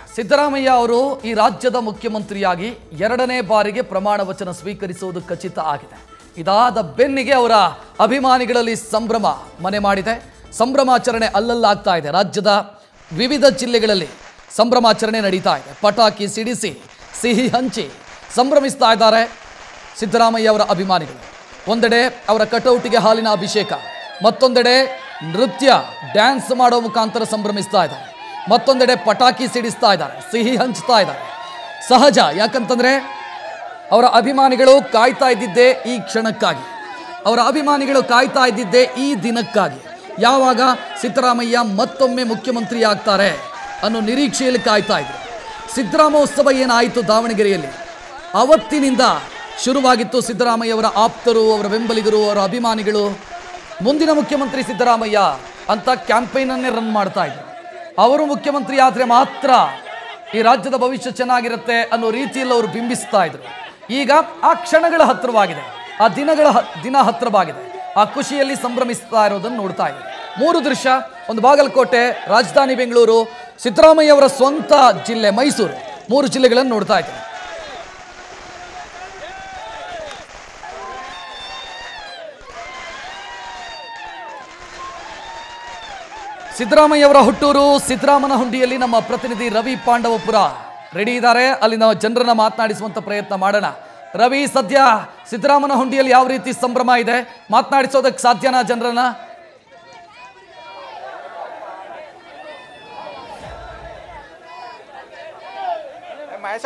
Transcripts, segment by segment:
ಸಿದ್ದರಾಮಯ್ಯ ಅವರು ಈ ರಾಜ್ಯದ ಮುಖ್ಯಮಂತ್ರಿಯಾಗಿ ಎರಡನೇ ಬಾರಿಗೆ ಪ್ರಮಾಣ ವಚನ ಸ್ವೀಕರಿಸುವುದು ಖಚಿತ ಆಗಿದೆ ಇದಾದ ಬೆನ್ನಿಗೆ ಅವರ ಅಭಿಮಾನಿಗಳಲ್ಲಿ ಸಂಭ್ರಮ ಮನೆ ಮಾಡಿದೆ ಸಂಭ್ರಮಾಚರಣೆ ಅಲ್ಲಲ್ಲಾಗ್ತಾ ಇದೆ ರಾಜ್ಯದ ವಿವಿಧ ಜಿಲ್ಲೆಗಳಲ್ಲಿ ಸಂಭ್ರಮಾಚರಣೆ ನಡೀತಾ ಇದೆ ಪಟಾಕಿ ಸಿಡಿಸಿ ಸಿಹಿ ಹಂಚಿ ಸಂಭ್ರಮಿಸ್ತಾ ಇದ್ದಾರೆ ಸಿದ್ದರಾಮಯ್ಯ ಅವರ ಅಭಿಮಾನಿಗಳು ಒಂದೆಡೆ ಅವರ ಕಟೌಟಿಗೆ ಹಾಲಿನ ಅಭಿಷೇಕ ಮತ್ತೊಂದೆಡೆ ನೃತ್ಯ ಡ್ಯಾನ್ಸ್ ಮಾಡೋ ಮುಖಾಂತರ ಸಂಭ್ರಮಿಸ್ತಾ ಇದ್ದಾರೆ ಮತ್ತೊಂದೆಡೆ ಪಟಾಕಿ ಸಿಡಿಸ್ತಾ ಇದ್ದಾರೆ ಸಿಹಿ ಹಂಚ್ತಾ ಇದ್ದಾರೆ ಸಹಜ ಯಾಕಂತಂದ್ರೆ ಅವರ ಅಭಿಮಾನಿಗಳು ಕಾಯ್ತಾ ಇದ್ದಿದ್ದೇ ಈ ಕ್ಷಣಕ್ಕಾಗಿ ಅವರ ಅಭಿಮಾನಿಗಳು ಕಾಯ್ತಾ ಇದ್ದಿದ್ದೇ ಈ ದಿನಕ್ಕಾಗಿ ಯಾವಾಗ ಸಿದ್ದರಾಮಯ್ಯ ಮತ್ತೊಮ್ಮೆ ಮುಖ್ಯಮಂತ್ರಿ ಆಗ್ತಾರೆ ಅನ್ನೋ ನಿರೀಕ್ಷೆಯಲ್ಲಿ ಕಾಯ್ತಾ ಇದ್ರು ಸಿದ್ದರಾಮೋತ್ಸವ ಏನಾಯಿತು ದಾವಣಗೆರೆಯಲ್ಲಿ ಅವತ್ತಿನಿಂದ ಶುರುವಾಗಿತ್ತು ಸಿದ್ದರಾಮಯ್ಯ ಅವರ ಆಪ್ತರು ಅವರ ಬೆಂಬಲಿಗರು ಅವರ ಅಭಿಮಾನಿಗಳು ಮುಂದಿನ ಮುಖ್ಯಮಂತ್ರಿ ಸಿದ್ದರಾಮಯ್ಯ ಅಂತ ಕ್ಯಾಂಪೇನನ್ನೇ ರನ್ ಮಾಡ್ತಾ ಇದ್ರು ಅವರು ಮುಖ್ಯಮಂತ್ರಿ ಆದರೆ ಮಾತ್ರ ಈ ರಾಜ್ಯದ ಭವಿಷ್ಯ ಚೆನ್ನಾಗಿರುತ್ತೆ ಅನ್ನೋ ರೀತಿಯಲ್ಲಿ ಅವರು ಬಿಂಬಿಸ್ತಾ ಇದ್ರು ಈಗ ಆ ಕ್ಷಣಗಳ ಹತ್ತಿರವಾಗಿದೆ ಆ ದಿನಗಳ ಹ- ದಿನ ಹತ್ತಿರವಾಗಿದೆ ಆ ಖುಷಿಯಲ್ಲಿ ಸಂಭ್ರಮಿಸ್ತಾ ಇರೋದನ್ನು ನೋಡ್ತಾ ಇದ್ದೀವಿ ಮೂರು ದೃಶ್ಯ ಒಂದು ಬಾಗಲಕೋಟೆ ರಾಜಧಾನಿ ಬೆಂಗಳೂರು ಸಿದ್ದರಾಮಯ್ಯ ಅವರ ಸ್ವಂತ ಜಿಲ್ಲೆ ಮೈಸೂರು ಮೂರು ಜಿಲ್ಲೆಗಳನ್ನು ನೋಡ್ತಾ ಇದ್ದೀವಿ ಸಿದ್ದರಾಮಯ್ಯ ಅವರ ಹುಟ್ಟೂರು ಸಿದ್ದರಾಮನ ಹುಂಡಿಯಲ್ಲಿ ನಮ್ಮ ಪ್ರತಿನಿಧಿ ರವಿ ಪಾಂಡವಪುರ ರೆಡಿ ಇದ್ದಾರೆ ಅಲ್ಲಿ ನಾವು ಜನರನ್ನ ಮಾತನಾಡಿಸುವಂತ ಪ್ರಯತ್ನ ಮಾಡೋಣ ರವಿ ಸದ್ಯ ಸಿದ್ದರಾಮನ ಹುಂಡಿಯಲ್ಲಿ ಯಾವ ರೀತಿ ಸಂಭ್ರಮ ಇದೆ ಮಾತನಾಡಿಸೋದಕ್ಕೆ ಸಾಧ್ಯನಾ ಜನರನ್ನ ಮಹೇಶ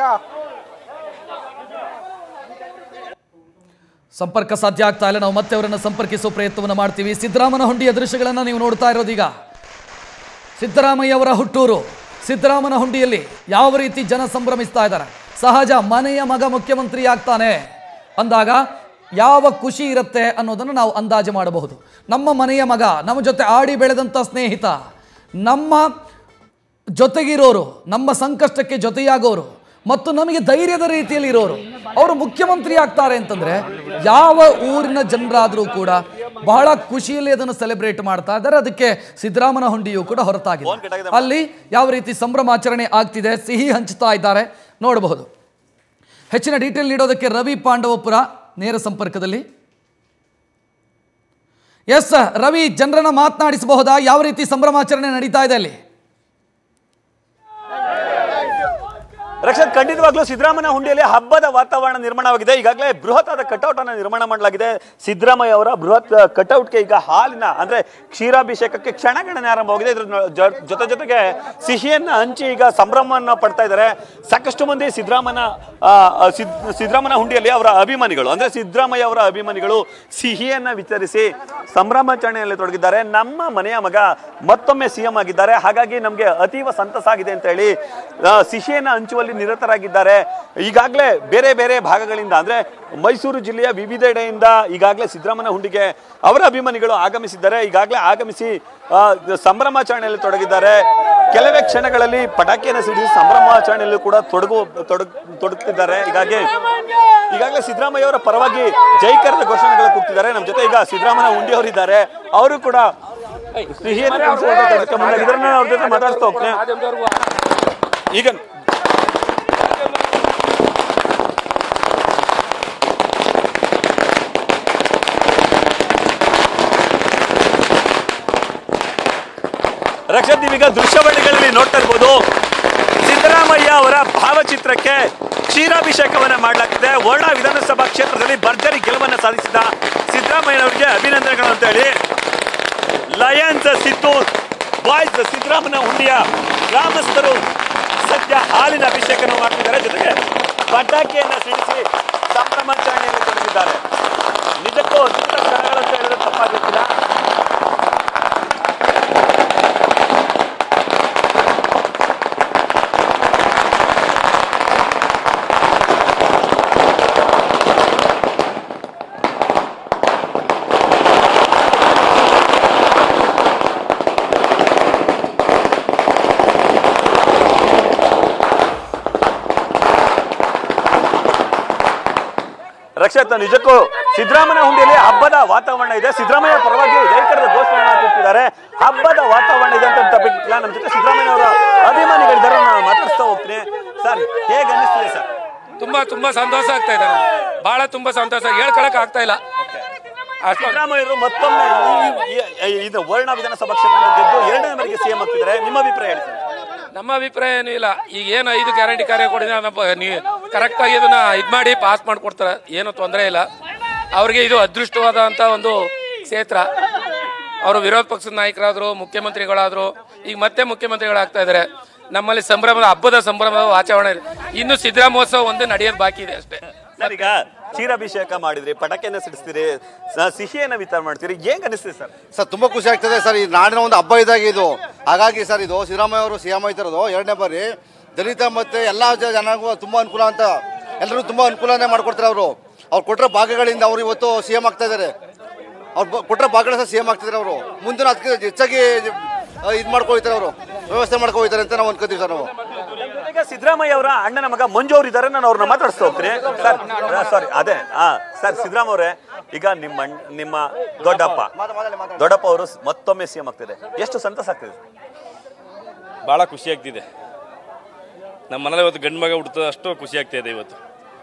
ಸಂಪರ್ಕ ಸಾಧ್ಯ ಆಗ್ತಾ ಇಲ್ಲ ನಾವು ಮತ್ತೆ ಅವರನ್ನು ಸಂಪರ್ಕಿಸುವ ಪ್ರಯತ್ನವನ್ನು ಮಾಡ್ತೀವಿ ಸಿದ್ದರಾಮನ ಹುಂಡಿಯ ದೃಶ್ಯಗಳನ್ನು ನೀವು ನೋಡ್ತಾ ಇರೋದೀಗ ಸಿದ್ದರಾಮಯ್ಯ ಅವರ ಹುಟ್ಟೂರು ಸಿದ್ದರಾಮನ ಹುಂಡಿಯಲ್ಲಿ ಯಾವ ರೀತಿ ಜನ ಸಂಭ್ರಮಿಸ್ತಾ ಇದ್ದಾರೆ ಸಹಜ ಮನೆಯ ಮಗ ಮುಖ್ಯಮಂತ್ರಿ ಆಗ್ತಾನೆ ಅಂದಾಗ ಯಾವ ಖುಷಿ ಇರುತ್ತೆ ಅನ್ನೋದನ್ನು ನಾವು ಅಂದಾಜು ಮಾಡಬಹುದು ನಮ್ಮ ಮನೆಯ ಮಗ ನಮ್ಮ ಜೊತೆ ಆಡಿ ಬೆಳೆದಂಥ ಸ್ನೇಹಿತ ನಮ್ಮ ಜೊತೆಗಿರೋರು ನಮ್ಮ ಸಂಕಷ್ಟಕ್ಕೆ ಜೊತೆಯಾಗೋರು ಮತ್ತು ನಮಗೆ ಧೈರ್ಯದ ರೀತಿಯಲ್ಲಿ ಇರೋರು ಅವರು ಮುಖ್ಯಮಂತ್ರಿ ಆಗ್ತಾರೆ ಅಂತಂದ್ರೆ ಯಾವ ಊರಿನ ಜನರಾದರೂ ಕೂಡ ಬಹಳ ಖುಷಿಯಲ್ಲಿ ಅದನ್ನು ಸೆಲೆಬ್ರೇಟ್ ಮಾಡ್ತಾ ಇದ್ದಾರೆ ಅದಕ್ಕೆ ಸಿದ್ದರಾಮನ ಹುಂಡಿಯು ಕೂಡ ಹೊರತಾಗಿದೆ ಅಲ್ಲಿ ಯಾವ ರೀತಿ ಸಂಭ್ರಮಾಚರಣೆ ಆಗ್ತಿದೆ ಸಿಹಿ ಹಂಚ್ತಾ ಇದ್ದಾರೆ ನೋಡಬಹುದು ಹೆಚ್ಚಿನ ಡೀಟೇಲ್ ನೀಡೋದಕ್ಕೆ ರವಿ ಪಾಂಡವಪುರ ನೇರ ಸಂಪರ್ಕದಲ್ಲಿ ಎಸ್ ರವಿ ಜನರನ್ನ ಮಾತನಾಡಿಸಬಹುದಾ ಯಾವ ರೀತಿ ಸಂಭ್ರಮಾಚರಣೆ ನಡೀತಾ ಇದೆ ಅಲ್ಲಿ ರಕ್ಷತ್ ಖಂಡಿತವಾಗ್ಲೂ ಸಿದ್ದರಾಮಯ್ಯ ಹುಂಡಿಯಲ್ಲಿ ಹಬ್ಬದ ವಾತಾವರಣ ನಿರ್ಮಾಣವಾಗಿದೆ ಈಗಾಗಲೇ ಬೃಹತ್ ಆದ ಕಟೌಟ್ ಅನ್ನು ನಿರ್ಮಾಣ ಮಾಡಲಾಗಿದೆ ಸಿದ್ದರಾಮಯ್ಯ ಅವರ ಬೃಹತ್ ಕಟೌಟ್ಗೆ ಈಗ ಹಾಲಿನ ಅಂದ್ರೆ ಕ್ಷೀರಾಭಿಷೇಕಕ್ಕೆ ಕ್ಷಣಗಣನೆ ಆರಂಭವಾಗಿದೆ ಇದ್ರ ನ- ಜ- ಜೊತೆ ಜೊತೆಗೆ ಸಿಹಿಯನ್ನ ಹಂಚಿ ಈಗ ಸಂಭ್ರಮವನ್ನು ಪಡ್ತಾ ಇದ್ದಾರೆ ಸಾಕಷ್ಟು ಮಂದಿ ಸಿದ್ದರಾಮನ ಆ, ಆ, ಸಿದ್- ಸಿದ್ದರಾಮನ ಹುಂಡಿಯಲ್ಲಿ ಅವರ ಅಭಿಮಾನಿಗಳು ಅಂದ್ರೆ ಸಿದ್ದರಾಮಯ್ಯ ಅವರ ಅಭಿಮಾನಿಗಳು ಸಿಹಿಯನ್ನ ವಿತರಿಸಿ ಸಂಭ್ರಮಾಚರಣೆಯಲ್ಲಿ ತೊಡಗಿದ್ದಾರೆ ನಮ್ಮ ಮನೆಯ ಮಗ ಮತ್ತೊಮ್ಮೆ ಸಿಎಂ ಆಗಿದ್ದಾರೆ ಹಾಗಾಗಿ ನಮಗೆ ಅತೀವ ಸಂತಸ ಆಗಿದೆ ಅಂತ ಹೇಳಿ ಆ, ಸಿಹಿಯನ್ನ ಹಂಚುವಲ್ಲಿ ನಿರತರಾಗಿದ್ದಾರೆ ಈಗಾಗಲೇ ಬೇರೆ ಬೇರೆ ಭಾಗಗಳಿಂದ ಅಂದ್ರೆ ಮೈಸೂರು ಜಿಲ್ಲೆಯ ವಿವಿಧೆಡೆಯಿಂದ ಈಗಾಗಲೇ ಸಿದ್ದರಾಮಯ್ಯ ಹುಂಡಿಗೆ ಅವರ ಅಭಿಮಾನಿಗಳು ಆಗಮಿಸಿದ್ದಾರೆ ಈಗಾಗಲೇ ಆಗಮಿಸಿ ಆ, ಸಂಭ್ರಮಾಚರಣೆಯಲ್ಲಿ ತೊಡಗಿದ್ದಾರೆ ಕೆಲವೇ ಕ್ಷಣಗಳಲ್ಲಿ ಪಟಾಕಿಯನ್ನು ಸಿಡಿಸಿ ಸಂಭ್ರಮಾಚರಣೆಯಲ್ಲೂ ಕೂಡ ತೊಡಗು ತೊಡಗ್ ತೊಡಗುತ್ತಿದ್ದಾರೆ ಹೀಗಾಗಿ ಈಗಾಗಲೇ ಸಿದ್ದರಾಮಯ್ಯ ಅವರ ಪರವಾಗಿ ಜೈಕರದ ಘೋಷಣೆಗಳು ಕೂಗ್ತಿದ್ದಾರೆ ನಮ್ಮ ಜೊತೆ ಈಗ ಸಿದ್ದರಾಮಯ್ಯ ಹುಂಡಿ ಅವರಿದ್ದಾರೆ ಅವರು ಕೂಡ ಸಿಹಿಯನ್ನು ಹಂಚುವಂತ ಕಾರ್ಯಕ್ರಮ ಮುಂದಾಗಿದ್ದಾರೆ. ನಾನು ಅವ್ರ ಜೊತೆ ಮಾತಾಡ್ತಾ ಹೋಗ್ತೇನೆ ಈಗ ರಕ್ಷತ್ ನೀವೀಗ ದೃಶ್ಯಾವಳಿಗಳಲ್ಲಿ ನೋಡ್ತಾ ಇರ್ಬೋದು ಸಿದ್ದರಾಮಯ್ಯ ಅವರ ಭಾವಚಿತ್ರಕ್ಕೆ ಕ್ಷೀರಾಭಿಷೇಕವನ್ನ ಮಾಡಲಾಗಿದೆ ವರ್ಣ ವಿಧಾನಸಭಾ ಕ್ಷೇತ್ರದಲ್ಲಿ ಭರ್ಜರಿ ಗೆಲುವನ್ನು ಸಾಧಿಸಿದ ಸಿದ್ದರಾಮಯ್ಯನವರಿಗೆ ಅಭಿನಂದನೆಗಳು ಅಂತ ಹೇಳಿ ಲಯನ್ಸ್ ಸಿದ್ದು ಬಾಯ್ಸ್ ಸಿದ್ದರಾಮಯ್ಯ ಹುಂಡಿಯ ಗ್ರಾಮಸ್ಥರು ಸದ್ಯ ಹಾಲಿನ ಅಭಿಷೇಕವನ್ನು ಮಾಡ್ತಿದ್ದಾರೆ ಜೊತೆಗೆ ಪಟಾಕಿಯನ್ನ ಸಿಡಿಸಿ ಸಂಭ್ರಮಾಚರಣೆಯಲ್ಲಿ ತೊಡಗಿದ್ದಾರೆ ನಿಜಕ್ಕೂ ಅದ್ಭುತ ಕ್ಷಣಗಳಂತ ಹೇಳಿದ್ರೆ ತಪ್ಪಾಗುತ್ತಿಲ್ಲ ರಕ್ಷತ್ ನಿಜಕ್ಕೂ ಸಿದ್ದರಾಮಯ್ಯ ಹುಂಡಿಯಲ್ಲಿ ಹಬ್ಬದ ವಾತಾವರಣ ಇದೆ ಸಿದ್ದರಾಮಯ್ಯ ಪರವಾಗಿ ಜೈಕರದ ಘೋಷಣೆ ಮಾಡ್ತಿದ್ದಾರೆ ಹಬ್ಬದ ವಾತಾವರಣ ಇದೆ ಅಂತ ತಪ್ಪಿಲ್ಲ ನಮ್ಮ ಜೊತೆ ಸಿದ್ದರಾಮಯ್ಯ ಅವರ ಅಭಿಮಾನಿಗಳಿದ್ದಾರೆ ನಾವು ಮಾತಾಡಿಸ್ತಾ ಹೋಗ್ತೀನಿ ತುಂಬಾ ತುಂಬಾ ಸಂತೋಷ ಆಗ್ತಾ ಇದೆ ನಮ್ಗೆ. ಬಹಳ ತುಂಬಾ ಸಂತೋಷ ಹೇಳ್ಕೊಳಕ್ ಆಗ್ತಾ ಇಲ್ಲ ಅಷ್ಟೊಂದು ಸಿದ್ದರಾಮಯ್ಯರು ಮತ್ತೊಮ್ಮೆ ಈ- ಈ- ಇದು ವರ್ಣ ವಿಧಾನಸಭಾ ಕ್ಷೇತ್ರ ಗೆದ್ದು ಎರಡನೇ ಬಾರಿಗೆ ಸಿಎಂ ಆಗ್ತಿದ್ದಾರೆ ನಿಮ್ಮ ಅಭಿಪ್ರಾಯ ಹೇಳಿ ಸರ್ ನಮ್ಮ ಅಭಿಪ್ರಾಯ ಏನೂ ಇಲ್ಲ ಈಗ ಏನು ಐದು ಗ್ಯಾರಂಟಿ ಕಾರ್ಯ ಕೊಡಿದ್ರೆ ನೀವು ಕರೆಕ್ಟಾಗಿ ಇದನ್ನ ಇದು ಮಾಡಿ ಪಾಸ್ ಮಾಡಿಕೊಡ್ತಾರೆ ಏನು ತೊಂದರೆ ಇಲ್ಲ ಅವ್ರಿಗೆ ಇದು ಅದೃಷ್ಟವಾದಂಥ ಒಂದು ಕ್ಷೇತ್ರ ಅವರು ವಿರೋಧ ಪಕ್ಷದ ನಾಯಕರಾದರು ಮುಖ್ಯಮಂತ್ರಿಗಳಾದರು ಈಗ ಮತ್ತೆ ಮುಖ್ಯಮಂತ್ರಿಗಳಾಗ್ತಾ ಇದ್ದಾರೆ ನಮ್ಮಲ್ಲಿ ಸಂಭ್ರಮದ ಹಬ್ಬದ ಸಂಭ್ರಮದ ಆಚರಣೆ ಇದೆ. ಇನ್ನು ಸಿದ್ದರಾಮ ಮಹೋತ್ಸವ ಒಂದೇ ನಡೆಯೋದು ಬಾಕಿ ಇದೆ ಅಷ್ಟೇ ಸರ್ ಈಗ ಕ್ಷೀರಾಭಿಷೇಕ ಮಾಡಿದ್ರಿ ಪಟಾಕಿಯನ್ನ ಸಿಡಿಸ್ತೀರಿ ಸ- ಸಿಹಿಯನ್ನ ವಿತರಣೆ ಮಾಡ್ತೀರಿ ಹೆಂಗ್ ಅನಿಸ್ತಿದೆ ಸರ್ ಸರ್ ತುಂಬ ಖುಷಿ ಆಗ್ತದೆ ಸರ್ ಈ ನಾಡಿನ ಒಂದು ಹಬ್ಬ ಇದಾಗಿ ಇದು ಹಾಗಾಗಿ ಸರ್ ಇದು ಸಿದ್ದರಾಮಯ್ಯ ಅವರು ಸಿ ಎಂ ಆಯ್ತಿರೋದು ಎರಡನೇ ಬಾರಿ ದಲಿತ ಮತ್ತು ಎಲ್ಲ ಜ- ಜನಗೂ ತುಂಬ ಅನುಕೂಲ ಅಂತ ಎಲ್ಲರೂ ತುಂಬ ಅನುಕೂಲನೇ ಮಾಡ್ಕೊಡ್ತಾರೆ ಅವರು ಅವ್ರು ಕೊಟ್ಟರೆ ಭಾಗಗಳಿಂದ ಅವರು ಇವತ್ತು ಸಿ ಎಂ ಆಗ್ತಾ ಇದ್ದಾರೆ ಅವ್ರು ಬ- ಕೊಟ್ಟರೆ ಭಾಗಗಳ ಸಹ ಸಿ ಎಂ ಆಗ್ತಿದ್ದಾರೆ ಅವರು ಮುಂದಿನ ಅದಕ್ಕೆ ಹೆಚ್ಚಾಗಿ ಇದು ಮಾಡ್ಕೊಳ್ತಾರೆ ಅವರು ವ್ಯವಸ್ಥೆ ಮಾಡ್ಕೊಳ್ತಾರೆ ಅಂತ ನಾವು ಅನ್ಕೋತೀವಿ ಸರ್ ನಾವು ಈಗ ಸಿದ್ದರಾಮಯ್ಯ ಅವರ ಅಣ್ಣನ ಮಗ ಮಂಜು ಅವ್ರು ಇದ್ದಾರೆ ನಾನು ಅವ್ರನ್ನ ಮಾತಾಡಿಸ್ತಾ ಹೋಗ್ತೀನಿ ಸರ್ ಸಾರಿ ಅದೇ ಹಾ ಸರ್ ಸಿದ್ದರಾಮ ಅವರೇ ಈಗ ನಿಮ್ಮ ಅಣ್ಣ- ನಿಮ್ಮ ದೊಡ್ಡಪ್ಪ ದೊಡ್ಡಪ್ಪ ಅವರು ಮತ್ತೊಮ್ಮೆ ಸಿಎಂ ಆಗ್ತಿದೆ ಎಷ್ಟು ಸಂತಸ ಆಗ್ತಿದೆ ಭಾಳ ಖುಷಿ ಆಗ್ತಿದೆ ನಮ್ಮ ಮನೇಲಿ ಇವತ್ತು ಗಂಡು ಮಗ ಹುಡ್ತದ ಅಷ್ಟು ಖುಷಿ ಆಗ್ತಾ ಇದೆ ಇವತ್ತು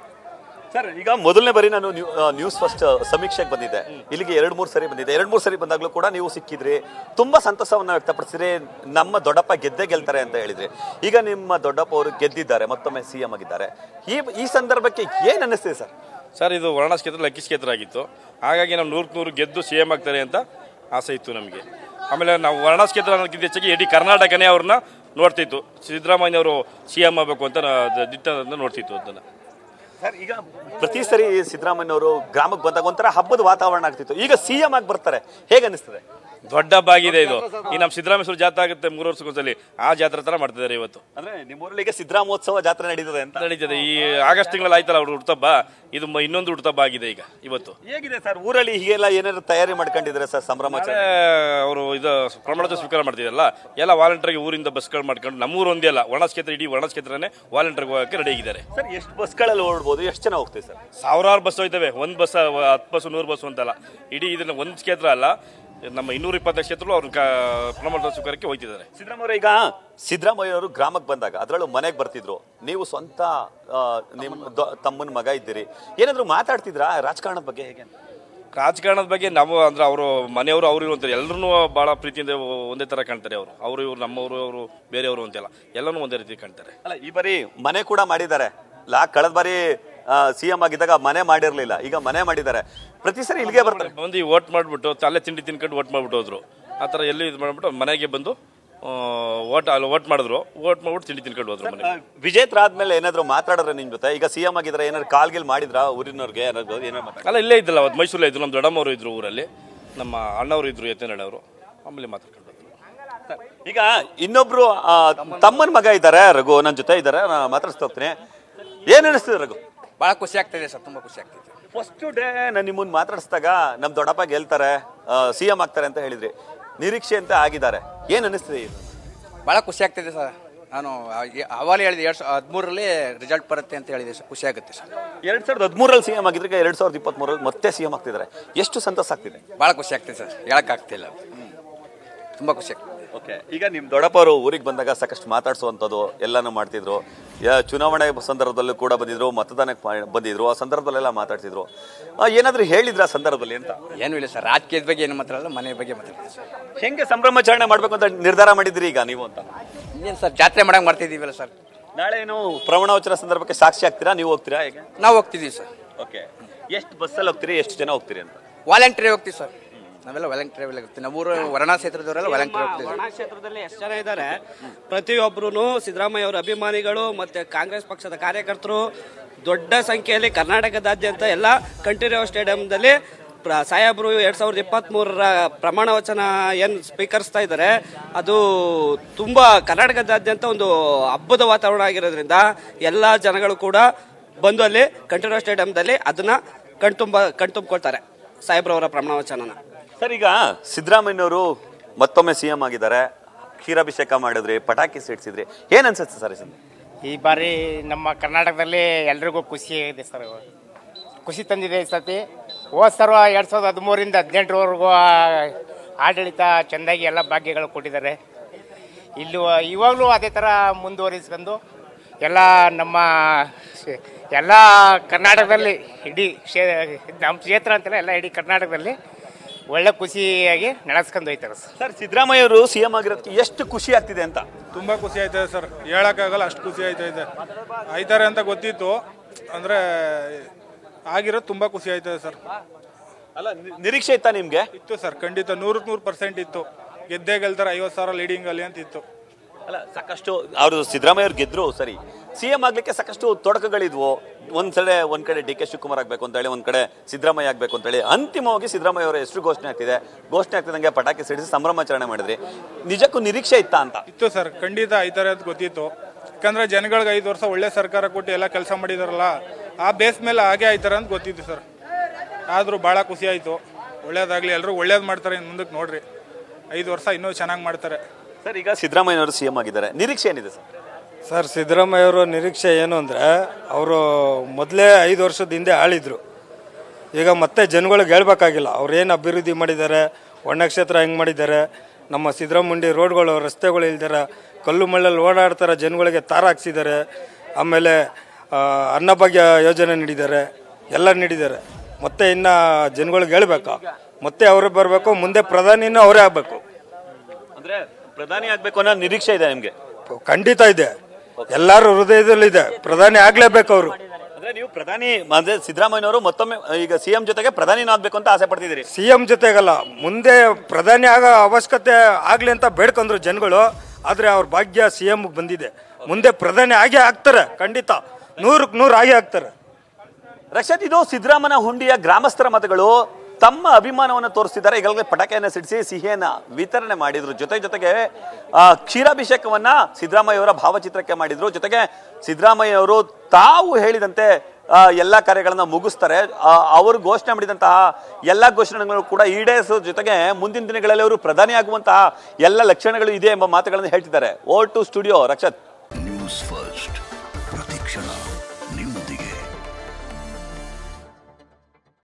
ಸರ್ ಈಗ ಮೊದಲನೇ ಬಾರಿ ನಾನು ನ್ಯೂ- ಆ, ನ್ಯೂಸ್ ಫಸ್ಟ್ ಸಮೀಕ್ಷೆಗೆ ಬಂದಿದ್ದೆ ಇಲ್ಲಿಗೆ ಎರಡು ಮೂರು ಸರಿ ಬಂದಿದ್ದೆ ಎರಡು ಮೂರು ಸರಿ ಬಂದಾಗಲೂ ಕೂಡ ನೀವು ಸಿಕ್ಕಿದ್ರಿ ತುಂಬಾ ಸಂತಸವನ್ನ ವ್ಯಕ್ತಪಡಿಸಿದ್ರಿ ನಮ್ಮ ದೊಡ್ಡಪ್ಪ ಗೆದ್ದೇ ಗೆಲ್ತಾರೆ ಅಂತ ಹೇಳಿದ್ರಿ ಈಗ ನಿಮ್ಮ ದೊಡ್ಡಪ್ಪ ಅವರು ಗೆದ್ದಿದ್ದಾರೆ ಮತ್ತೊಮ್ಮೆ ಸಿ ಎಂ ಆಗಿದ್ದಾರೆ ಈ ಈ ಸಂದರ್ಭಕ್ಕೆ ಏನ್ ಅನ್ನಿಸ್ತಿದೆ ಸರ್ ಸರ್ ಇದು ವರ್ಣ ಕ್ಷೇತ್ರ ಲಕ್ಕಿ ಕ್ಷೇತ್ರ ಆಗಿತ್ತು ಹಾಗಾಗಿ ನಾವು ನೂರಕ್ಕೆ ನೂರು ಗೆದ್ದು ಸಿ ಎಮ್ ಆಗ್ತಾರೆ ಅಂತ ಆಸೆ ಇತ್ತು ನಮಗೆ ಆಮೇಲೆ ನಾವು ವರ್ಣ ಕ್ಷೇತ್ರ ಅನ್ನೋದಕ್ಕಿಂತ ಹೆಚ್ಚಾಗಿ ಇಡೀ ಕರ್ನಾಟಕನೇ ಅವ್ರನ್ನ ನೋಡ್ತಿತ್ತು ಸಿದ್ದರಾಮಯ್ಯ ಅವರು ಸಿ ಎಮ್ ಆಗಬೇಕು ಅಂತ ನಾ- ದ- ದಿಟ್ಟ ಅಂತ ನೋಡ್ತಿತ್ತು ಅದನ್ನು ಸರ್ ಈಗ ಪ್ರತಿ ಸರಿ ಸಿದ್ದರಾಮಯ್ಯ ಅವರು ಗ್ರಾಮಕ್ಕೆ ಬಂದಾಗ ಒಂಥರ ಹಬ್ಬದ ವಾತಾವರಣ ಆಗ್ತಿತ್ತು ಈಗ ಸಿ ಎಂ ಆಗಿ ಬರ್ತಾರೆ ಹೇಗೆ ಅನಿಸ್ತದೆ ದೊಡ್ಡ ಹಬ್ಬ ಆಗಿದೆ ಇದು ಈ ನಮ್ಮ ಸಿದ್ದರಾಮೇಶ್ವರ ಜಾತ್ರೆ ಆಗುತ್ತೆ ಮೂರು ವರ್ಷಕ್ಕೊಂದ್ಸಲಿ ಆ ಜಾತ್ರೆ ಥರ ಮಾಡ್ತಿದ್ದಾರೆ ಇವತ್ತು ಅಂದ್ರೆ ನಿಮ್ಮೂರಲ್ಲಿ ಈಗ ಸಿದ್ದರಾಮೋತ್ಸವ ಜಾತ್ರೆ ನಡೀತದೆ ಅಂತ ನಡೀತದೆ ಈ ಆಗಸ್ಟ್ ತಿಂಗಳಲ್ಲಿ ಆಯ್ತಲ್ಲ ಅವ್ರು ಹುಡ್ತಬ್ಬ ಇದು ಮ- ಇನ್ನೊಂದು ಹುಡ್ತಬ್ಬ ಆಗಿದೆ ಈಗ ಇವತ್ತು ಹೇಗಿದೆ ಸರ್ ಊರಲ್ಲಿ ಹೀಗೆಲ್ಲ ಏನಾದ್ರು ತಯಾರಿ ಮಾಡ್ಕೊಂಡಿದ್ರೆ ಸರ್ ಸಂಭ್ರಮಾಚರಣೆ ಅವರು ಇದು ಪ್ರಮಾಣದ ಸ್ವೀಕಾರ ಮಾಡ್ತಿದ್ರಲ್ಲ ಎಲ್ಲ ವಾಲಂಟಿಯರ್ಗೆ ಊರಿಂದ ಬಸ್ಗಳು ಮಾಡ್ಕೊಂಡು ನಮ್ಮೂರು ಒಂದೇ ಅಲ್ಲ ಒಣ ಕ್ಷೇತ್ರ ಇಡೀ ಒಣ ಕ್ಷೇತ್ರನೇ ವಾಲಂಟಿಯರ್ಗೆ ಹೋಗೋಕ್ಕೆ ರೆಡಿ ಆಗಿದ್ದಾರೆ ಸರ್ ಎಷ್ಟು ಬಸ್ಗಳಲ್ಲಿ ಓಡ್ಬೋದು ಎಷ್ಟು ಜನ ಹೋಗ್ತೀವಿ ಸರ್ ಸಾವಿರಾರು ಬಸ್ ಹೋಯ್ತವೆ ಒಂದು ಬಸ್ ಹತ್ತು ಬಸ್ ನೂರು ಬಸ್ ಅಂತಲ್ಲ ಇಡೀ ಇದನ್ನ ಒಂದು ಕ್ಷೇತ್ರ ಅಲ್ಲ ನಮ್ಮ ಇನ್ನೂರ ಇಪ್ಪತ್ತೈದು ಕ್ಷೇತ್ರಗಳು ಅವ್ರ ಪ್ರಮಾಣದ ಸ್ವೀಕಾರಕ್ಕೆ ಹೋಯ್ತಿದ್ದಾರೆ ಸಿದ್ದರಾಮಯ್ಯ ಈಗ ಸಿದ್ದರಾಮಯ್ಯ ಅವರು ಗ್ರಾಮಕ್ಕೆ ಬಂದಾಗ ಅದರಲ್ಲೂ ಮನೆಗೆ ಬರ್ತಿದ್ರು ನೀವು ಸ್ವಂತ ಆ, ನಿಮ್ ದೊ- ತಮ್ಮನ ಮಗ ಇದ್ದೀರಿ ಏನಾದ್ರು ಮಾತಾಡ್ತಿದ್ರಾ ರಾಜಕಾರಣದ ಬಗ್ಗೆ ಹೇಗೆ ಅಂತ? ರಾಜಕಾರಣದ ಬಗ್ಗೆ ನಾವು ಅಂದ್ರೆ ಅವರು ಮನೆಯವರು ಅವರು ಇವರು ಅಂತಾರೆ ಎಲ್ಲರೂ ಭಾಳ ಪ್ರೀತಿಯಿಂದ ಒಂದೇ ಥರ ಕಾಣ್ತಾರೆ ಅವರು ಅವರು ಇವರು ನಮ್ಮವರು ಅವರು ಬೇರೆಯವರು ಅಂತೆಲ್ಲ ಎಲ್ಲನೂ ಒಂದೇ ರೀತಿ ಕಾಣ್ತಾರೆ ಅಲ್ಲ ಈ ಬಾರಿ ಮನೆ ಕೂಡ ಮಾಡಿದ್ದಾರೆ ಲಾ ಕಳೆದ ಬಾರಿ ಸಿ ಎಂ ಆಗಿದ್ದಾಗ ಮನೆ ಮಾಡಿರ್ಲಿಲ್ಲ ಈಗ ಮನೆ ಮಾಡಿದ್ದಾರೆ ಪ್ರತಿ ಸರಿ ಇಲ್ಲಿಗೆ ಬರ್ತಾರೆ ಬಂದು ಓಟ್ ಮಾಡಿಬಿಟ್ಟು ತಲೆ ತಿಂಡಿ ತಿನ್ಕೊಂಡು ಓಟ್ ಮಾಡ್ಬಿಟ್ಟು ಹೋದ್ರು ಆ ಥರ ಎಲ್ಲಿ ಇದು ಮಾಡ್ಬಿಟ್ಟು ಮನೆಗೆ ಬಂದು ಓಟ್ ಅಲ್ಲಿ ಓಟ್ ಮಾಡಿದ್ರು ಓಟ್ ಮಾಡ್ಬಿಟ್ಟು ತಿಂಡಿ ತಿನ್ಕೊಂಡು ಹೋದ್ರು ಮನೆಗೆ ವಿಜೇತ್ರ ಆದ್ಮೇಲೆ ಏನಾದ್ರು ಮಾತಾಡಿದ್ರೆ ನಿಮ್ ಜೊತೆ ಈಗ ಸಿ ಎಂ ಆಗಿದ್ರೆ ಏನಾದ್ರು ಕಾಲ್ಗಿಲ್ ಮಾಡಿದ್ರ ಊರಿನವ್ರಿಗೆ ಏನಾದ್ರು ಏನಾದ್ರು ಮಾತಾಡ್- ಅಲ್ಲ ಇಲ್ಲೇ ಇದ್ದಲ್ಲ ಅವತ್ತು ಮೈಸೂರಲ್ಲೇ ಇದ್ರು ನಮ್ಮ ದೊಡ್ಡಮ್ಮವರು ಇದ್ರು ಊರಲ್ಲಿ ನಮ್ಮ ಅಣ್ಣವರು ಇದ್ರು ಯತ್ನಳ್ಳಿ ಅವರು ಆಮೇಲೆ ಮಾತಾಡ್ಕೊಂಡು ಹೋದ್ರು. ಈಗ ಇನ್ನೊಬ್ರು ಆ, ತಮ್ಮನ ಮಗ ಇದ್ದಾರೆ ರಘು ನನ್ನ ಜೊತೆ ಇದ್ದಾರೆ ನಾನು ಮಾತಾಡಿಸ್ತಾ ಹೋಗ್ತೀನಿ ಏನ್ ಅನಿಸ್ತದೆ ರಘು ಭಾಳ ಖುಷಿ ಆಗ್ತಿದೆ ಸರ್ ತುಂಬ ಖುಷಿ ಆಗ್ತಿದೆ ಫಸ್ಟ್ ಡೇ ನಾನು ನಿಮ್ಮನ್ನ ಮಾತಾಡಿಸಿದಾಗ ನಮ್ ದೊಡ್ಡಪ್ಪ ಗೆಲ್ತಾರೆ ಸಿ ಎಂ ಆಗ್ತಾರೆ ಅಂತ ಹೇಳಿದ್ರಿ ನಿರೀಕ್ಷೆ ಅಂತ ಆಗಿದ್ದಾರೆ ಏನ್ ಅನಿಸ್ತದೆ ಇದು? ಭಾಳ ಖುಷಿ ಆಗ್ತಿದೆ ಸರ್ ನಾನು ಅವಾಗಲೇ ಹೇಳಿದೆ ಎರಡು ಸಾವಿರದ ಹದಿಮೂರರಲ್ಲಿ ರಿಸಲ್ಟ್ ಬರುತ್ತೆ ಅಂತ ಹೇಳಿದೆ ಸರ್ ಖುಷಿ ಆಗುತ್ತೆ ಸರ್ ಎರಡ್ ಸಾವಿರದ ಹದಿಮೂರಲ್ಲಿ ಸಿ ಎಂ ಆಗಿದ್ರೆ ಈಗ ಎರಡ್ ಸಾವಿರದ ಇಪ್ಪತ್ತ್ ಮೂರಲ್ಲಿ ಮತ್ತೆ ಸಿ ಎಂ ಆಗ್ತಿದ್ದಾರೆ ಎಷ್ಟು ಸಂತಸ ಆಗ್ತಿದೆ ಭಾಳ ಖುಷಿ ಆಗ್ತಿದೆ ಸರ್ ಹೇಳೋಕ್ಕಾಗ್ತಿಲ್ಲ ತುಂಬ ಖುಷಿ ಆಗ್ತಿದೆ ಓಕೆ ಈಗ ನಿಮ್ ದೊಡ್ಡಪ್ಪ ಅವರು ಊರಿಗೆ ಬಂದಾಗ ಸಾಕಷ್ಟು ಮಾತಾಡ್ಸುವಂಥದ್ದು ಎಲ್ಲಾನು ಮಾಡ್ತಿದ್ರು ಯಾ- ಚುನಾವಣೆ ಸಂದರ್ಭದಲ್ಲೂ ಕೂಡ ಬಂದಿದ್ರು ಮತದಾನಕ್ಕೆ ಮಾ- ಬಂದಿದ್ರು ಆ ಸಂದರ್ಭದಲ್ಲೆಲ್ಲ ಮಾತಾಡ್ತಿದ್ರು ಆ, ಏನಾದ್ರೂ ಹೇಳಿದ್ರ ಆ ಸಂದರ್ಭದಲ್ಲಿ ಅಂತ ಏನೂ ಇಲ್ಲ ಸರ್ ರಾಜಕೀಯದ ಬಗ್ಗೆ ಏನು ಮಾತಾಡಲ್ಲ ಮನೆ ಬಗ್ಗೆ ಮಾತಾಡ್ತೀವಿ ಸರ್ ಹೆಂಗೆ ಸಂಭ್ರಮಾಚರಣೆ ಮಾಡ್ಬೇಕು ಅಂತ ನಿರ್ಧಾರ ಮಾಡಿದ್ರಿ ಈಗ ನೀವು ಅಂತ ಇನ್ನೇನು ಸರ್ ಜಾತ್ರೆ ಮಾಡಂಗೆ ಮಾಡ್ತಿದ್ದೀವಲ್ಲ ಸರ್ ನಾಳೆ ಏನು ಪ್ರಮಾಣವಚನ ಸಂದರ್ಭಕ್ಕೆ ಸಾಕ್ಷಿ ಆಗ್ತೀರಾ ನೀವು ಹೋಗ್ತೀರಾ ಹೇಗೆ ನಾವು ಹೋಗ್ತಿದ್ದೀವಿ ಸರ್ ಓಕೆ ಎಷ್ಟು ಬಸ್ಸಲ್ಲಿ ಹೋಗ್ತೀರಿ ಎಷ್ಟು ಜನ ಹೋಗ್ತೀರಿ ಅಂತ ವಾಲಂಟ್ರಿ ಹೋಗ್ತೀವಿ ಸರ್ ನಾವೆಲ್ಲ ವಾಲಂಟ್ರಿ ಹೋಗ್ತೀವಿ ನಾವು ಊರು ವರ್ಣ ಕ್ಷೇತ್ರದವರೆಲ್ಲ ವಾಲಂಟ್ರಿ ಹೋಗ್ತೀವಿ ವರ್ಣ ಕ್ಷೇತ್ರದಲ್ಲಿ ಎಷ್ಟು ಜನ ಇದ್ದಾರೆ ಪ್ರತಿಯೊಬ್ಬರು ಸಿದ್ದರಾಮಯ್ಯ ಅವರ ಅಭಿಮಾನಿಗಳು ಮತ್ತೆ ಕಾಂಗ್ರೆಸ್ ಪಕ್ಷದ ಕಾರ್ಯಕರ್ತರು ದೊಡ್ಡ ಸಂಖ್ಯೆಯಲ್ಲಿ ಕರ್ನಾಟಕದಾದ್ಯಂತ ಎಲ್ಲ ಕಂಠೀರವ ಸ್ಟೇಡಿಯಂದಲ್ಲಿ ಪ್ರ ಸಾಹೇಬರು ಎರಡ್ ಸಾವಿರದ ಇಪ್ಪತ್ತ್ ಮೂರರ ಪ್ರಮಾಣ ವಚನ ಏನು ಸ್ವೀಕರಿಸ್ತಾ ಇದ್ದಾರೆ ಅದು ತುಂಬ ಕರ್ನಾಟಕದಾದ್ಯಂತ ಒಂದು ಹಬ್ಬದ ವಾತಾವರಣ ಆಗಿರೋದ್ರಿಂದ ಎಲ್ಲ ಜನಗಳು ಕೂಡ ಬಂದು ಅಲ್ಲಿ ಕಂಠೀರವ ಸ್ಟೇಡಿಯಂದಲ್ಲಿ ಅದನ್ನ ಕಣ್ತುಂಬ ಕಣ್ತುಂಬ್ಕೊಳ್ತಾರೆ ಸಾಹೇಬ್ರವರ ಪ್ರಮಾಣ ವಚನನ ಸರ್ ಈಗ ಸಿದ್ದರಾಮಯ್ಯನವರು ಮತ್ತೊಮ್ಮೆ ಸಿ ಎಂ ಆಗಿದ್ದಾರೆ ಕ್ಷೀರಾಭಿಷೇಕ ಮಾಡಿದ್ರಿ ಪಟಾಕಿ ಸಿಡ್ಸಿದ್ರಿ ಏನ್ ಅನ್ಸುತ್ತೆ ಸರ್ ಈ ಸಂದರ್ಭ? ಈ ಬಾರಿ ನಮ್ಮ ಕರ್ನಾಟಕದಲ್ಲಿ ಎಲ್ರಿಗೂ ಖುಷಿ ಇದೆ ಸರ್ ಖುಷಿ ತಂದಿದೆ ಈ ಸತಿ ಹೋದ ಸರ್ ಎರಡು ಸಾವಿರದ ಹದಿಮೂರಿಂದ ಹದಿನೆಂಟರವರೆಗೂ ಆಡಳಿತ ಚೆಂದಾಗಿ ಎಲ್ಲ ಭಾಗ್ಯಗಳು ಕೊಟ್ಟಿದ್ದಾರೆ ಇಲ್ಲಿ ಇವಾಗಲೂ ಅದೇ ಥರ ಮುಂದುವರಿಸ್ಕೊಂಡು ಎಲ್ಲ ನಮ್ಮ ಶೇ- ಎಲ್ಲ ಕರ್ನಾಟಕದಲ್ಲಿ ಇಡೀ ಕ್ಷೇ ನಮ್ಮ ಕ್ಷೇತ್ರ ಅಂತಲ್ಲ ಎಲ್ಲ ಇಡೀ ಕರ್ನಾಟಕದಲ್ಲಿ ಒಳ್ಳೆ ಖುಷಿಯಾಗಿ ನಡೆಸ್ಕೊಂಡು ಹೋಯ್ತಾರೆ ಸರ್ ಸರ್ ಸಿದ್ದರಾಮಯ್ಯ ಅವರು ಸಿಎಂ ಆಗಿರೋದಕ್ಕೆ ಎಷ್ಟು ಖುಷಿ ಆಗ್ತಿದೆ ಅಂತ ತುಂಬ ಖುಷಿ ಆಯ್ತದೆ ಸರ್ ಹೇಳೋಕ್ಕಾಗಲ್ಲ ಅಷ್ಟು ಖುಷಿ ಆಯ್ತೈತೆ ಆಯ್ತಾರೆ ಅಂತ ಗೊತ್ತಿತ್ತು ಅಂದರೆ ಆಗಿರೋದು ತುಂಬ ಖುಷಿ ಆಯ್ತದೆ ಸರ್ ಅಲ್ಲ ನಿ- ನಿರೀಕ್ಷೆ ಇತ್ತಾ ನಿಮ್ಗೆ ಇತ್ತು ಸರ್ ಖಂಡಿತ ನೂರಕ್ಕೆ ನೂರು ಪರ್ಸೆಂಟ್ ಇತ್ತು ಗೆದ್ದೇ ಗೆಲ್ತಾರೆ ಐವತ್ತು ಸಾವಿರ ಲೀಡಿಂಗಲ್ಲಿ ಅಂತ ಇತ್ತು ಅಲ್ಲ ಸಾಕಷ್ಟು ಅವರು ಸಿದ್ದರಾಮಯ್ಯ ಅವ್ರು ಗೆದ್ರು ಸರಿ ಸಿಎಂ ಆಗ್ಲಿಕ್ಕೆ ಸಾಕಷ್ಟು ತೊಡಕುಗಳಿದ್ವು ಒಂದ್ ಕಡೆ ಒಂದ್ ಕಡೆ ಡಿ ಕೆ ಶಿವಕುಮಾರ್ ಆಗ್ಬೇಕು ಅಂತ ಹೇಳಿ ಒಂದ್ ಕಡೆ ಸಿದ್ದರಾಮಯ್ಯ ಆಗ್ಬೇಕು ಅಂತ ಹೇಳಿ ಅಂತಿಮವಾಗಿ ಸಿದ್ದರಾಮಯ್ಯ ಅವರ ಹೆಸರು ಘೋಷಣೆ ಆಗ್ತಿದೆ ಘೋಷಣೆ ಆಗ್ತಿದಂಗೆ ಪಟಾಕಿ ಸಿಡಿಸಿ ಸಂಭ್ರಮಾಚರಣೆ ಮಾಡಿದ್ರಿ ನಿಜಕ್ಕೂ ನಿರೀಕ್ಷೆ ಇತ್ತಾ ಅಂತ ಇತ್ತು ಸರ್ ಖಂಡಿತ ಆಯ್ತಾರೆ ಅಂತ ಗೊತ್ತಿತ್ತು ಯಾಕಂದ್ರೆ ಜನಗಳಿಗೆ ಐದು ವರ್ಷ ಒಳ್ಳೆ ಸರ್ಕಾರ ಕೊಟ್ಟು ಎಲ್ಲ ಕೆಲಸ ಮಾಡಿದಾರಲ್ಲ ಆ ಬೇಸ್ ಮೇಲೆ ಹಾಗೆ ಆಯ್ತಾರೆ ಅಂತ ಗೊತ್ತಿತ್ತು ಸರ್ ಆದರೂ ಭಾಳ ಖುಷಿ ಆಯಿತು ಒಳ್ಳೇದಾಗಲಿ ಎಲ್ಲರೂ ಒಳ್ಳೇದು ಮಾಡ್ತಾರೆ ಇನ್ನು ಮುಂದಕ್ಕೆ ನೋಡ್ರಿ ಐದು ವರ್ಷ ಇನ್ನೂ ಚೆನ್ನಾಗಿ ಮಾಡ್ತಾರೆ ಸರ್ ಈಗ ಸಿದ್ದರಾಮಯ್ಯ ಅವರು ಸಿಎಂ ಆಗಿದ್ದಾರೆ ನಿರೀಕ್ಷೆ ಏನಿದೆ ಸರ್ ಸರ್ ಸಿದ್ದರಾಮಯ್ಯ ಅವರ ನಿರೀಕ್ಷೆ ಏನು ಅಂದರೆ ಅವರು ಮೊದಲೇ ಐದು ವರ್ಷದ ಹಿಂದೆ ಆಳಿದ್ರು ಈಗ ಮತ್ತೆ ಜನಗಳಿಗೆ ಹೇಳ್ಬೇಕಾಗಿಲ್ಲ ಅವ್ರು ಏನು ಅಭಿವೃದ್ಧಿ ಮಾಡಿದ್ದಾರೆ ಒಣಕ್ಷೇತ್ರ ಹೆಂಗೆ ಮಾಡಿದ್ದಾರೆ ನಮ್ಮ ಸಿದ್ದರಾಮುಂಡಿ ರೋಡ್ಗಳು ರಸ್ತೆಗಳು ಇಲ್ದಾರೆ ಕಲ್ಲು ಮಳ್ಳಲ್ಲಿ ಓಡಾಡ್ತಾರೆ ಜನಗಳಿಗೆ ತಾರ ಹಾಕ್ಸಿದ್ದಾರೆ ಆಮೇಲೆ ಆ, ಅನ್ನಭಾಗ್ಯ ಯೋಜನೆ ನೀಡಿದ್ದಾರೆ ಎಲ್ಲ ನೀಡಿದ್ದಾರೆ ಮತ್ತೆ ಇನ್ನು ಜನಗಳಿಗೆ ಹೇಳ್ಬೇಕಾ ಮತ್ತೆ ಅವರೇ ಬರಬೇಕು ಮುಂದೆ ಪ್ರಧಾನಿನೂ ಅವರೇ ಆಗಬೇಕು ಅಂದ್ರೆ ಪ್ರಧಾನಿ ಆಗ್ಬೇಕು ಅನ್ನೋ ನಿರೀಕ್ಷೆ ಇದೆ ನಿಮ್ಗೆ ಖಂಡಿತ ಇದೆ ಎಲ್ಲರ ಹೃದಯದಲ್ಲಿದೆ ಪ್ರಧಾನಿ ಆಗ್ಲೇಬೇಕು ಅವರು ಅಂದ್ರೆ ನೀವು ಪ್ರಧಾನಿ ಅಂದ್ರೆ ಸಿದ್ದರಾಮಯ್ಯ ಅವರು ಮತ್ತೊಮ್ಮೆ ಈಗ ಸಿಎಂ ಜೊತೆಗೆ ಪ್ರಧಾನಿನೂ ಆಗ್ಬೇಕು ಅಂತ ಆಸೆ ಪಡ್ತಿದ್ದೀರಿ ಸಿ ಎಂ ಜೊತೆಗಲ್ಲ ಮುಂದೆ ಪ್ರಧಾನಿ ಆಗೋ ಅವಶ್ಯಕತೆ ಆಗ್ಲಿ ಅಂತ ಬೇಡ್ಕೊಂಡ್ರು ಜನಗಳು ಆದ್ರೆ ಅವ್ರ ಭಾಗ್ಯ ಸಿ ಎಂ ಬಂದಿದೆ ಮುಂದೆ ಪ್ರಧಾನಿ ಆಗೇ ಆಗ್ತಾರೆ ಖಂಡಿತ ನೂರಕ್ಕೆ ನೂರು ಆಗೇ ಆಗ್ತಾರೆ ರಕ್ಷತ್ ಇದು ಸಿದ್ದರಾಮನ ಹುಂಡಿಯ ಗ್ರಾಮಸ್ಥರ ಮತಗಳು ತಮ್ಮ ಅಭಿಮಾನವನ್ನು ತೋರಿಸ್ತಿದ್ದಾರೆ ಈಗಾಗಲೇ ಪಟಾಕಿಯನ್ನ ಸಿಡಿಸಿ ಸಿಹಿಯನ್ನ ವಿತರಣೆ ಮಾಡಿದ್ರು ಜೊತೆ ಜೊತೆಗೆ ಆ, ಕ್ಷೀರಾಭಿಷೇಕವನ್ನ ಸಿದ್ದರಾಮಯ್ಯ ಅವರ ಭಾವಚಿತ್ರಕ್ಕೆ ಮಾಡಿದ್ರು ಜೊತೆಗೆ ಸಿದ್ದರಾಮಯ್ಯ ಅವರು ತಾವು ಹೇಳಿದಂತೆ ಆ, ಎಲ್ಲಾ ಕಾರ್ಯಗಳನ್ನ ಮುಗಿಸ್ತಾರೆ ಆ, ಅವರು ಘೋಷಣೆ ಮಾಡಿದಂತಹ ಎಲ್ಲಾ ಘೋಷಣೆಗಳು ಕೂಡ ಈಡೇರಿಸೋ ಜೊತೆಗೆ ಮುಂದಿನ ದಿನಗಳಲ್ಲಿ ಅವರು ಪ್ರಧಾನಿ ಆಗುವಂತಹ ಎಲ್ಲ ಲಕ್ಷಣಗಳು ಇದೆ ಎಂಬ ಮಾತುಗಳನ್ನು ಹೇಳ್ತಿದ್ದಾರೆ over to studio Rakshath news first ಪ್ರತಿಕ್ಷಣ ನಿಮ್ಮೊಂದಿಗೆ